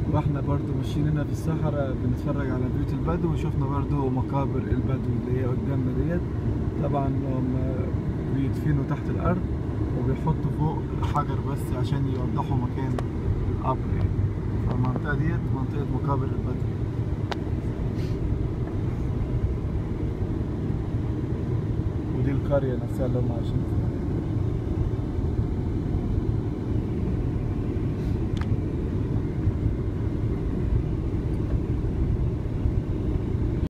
واحنا برضو ماشيين هنا في الصحراء بنتفرج على بيوت البدو وشفنا برضو مقابر البدو اللي هي قدامنا ديت طبعا هم بيدفنوا تحت الارض وبيحطوا فوق حجر بس عشان يوضحوا مكان القبر يعني فالمنطقة ديت منطقة مقابر البدو ودي القرية نفسها اللي هم عايشين فيها